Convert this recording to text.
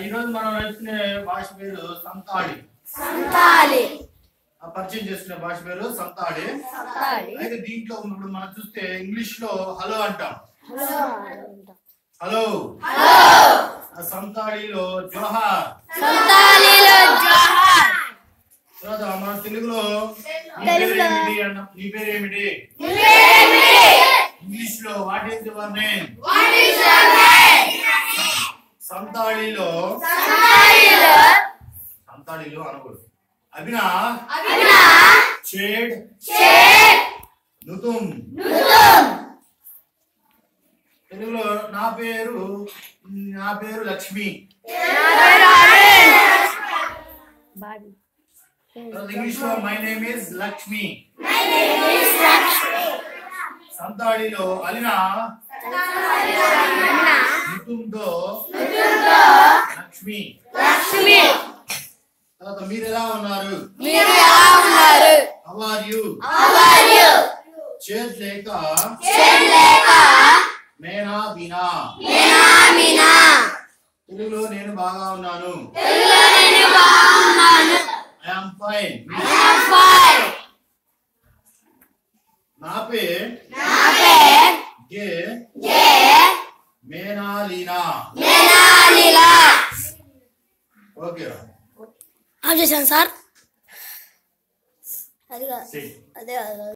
ఈ రోజు మనం నేర్చుకునే భాష పేరు సంతాడి సంతాలి ఆ పరిచయం చేసుకునే భాష పేరు సంతాడి సంతాలి అయితే దీంట్లో ఇప్పుడు మనం చూస్తే ఇంగ్లీష్ లో హలో అంటాం హలో హలో ఆ సంతాడిలో జోహార్ సంతాలిలో జోహార్ తర్వాత మన తెలుగులో నీ పేరు ఏమిటి అన్న నీ పేరు ఏమిటి ఇంగ్లీష్ లో వాట్ ఈస్ యువర్ నేమ్ సంతాళిలో సంతాళిలో అనకూడదు అభినా చేడ్ నుతుం తెలుగులో నా పేరు నా పేరు లక్ష్మి తర్వాత ఇంగ్లీష్ లో మై నేమ్ ఇస్ లక్ష్మి సంతాళిలో అలినా నుతుంతో లక్ష్మి లక్ష్మి తర్వాత మీరు ఎలా ఉన్నారు మీరు ఎలా ఉన్నారు హౌ ఆర్ యు అవరు చేత్ లేక చెల్లేక మేనా బినా నేనామినా తెలుగులో నేను బాగా ఉన్నాను తెలుగులో నేను బాగున్నాను ఐ యామ్ ఫైన్ ఫైవ్ నా పే నా పేరు గే జే మేనాలీనా మేనాలిలా ఓకే ఆఫ్ చేశాను సార్ అది కాదు సే అదే కాదు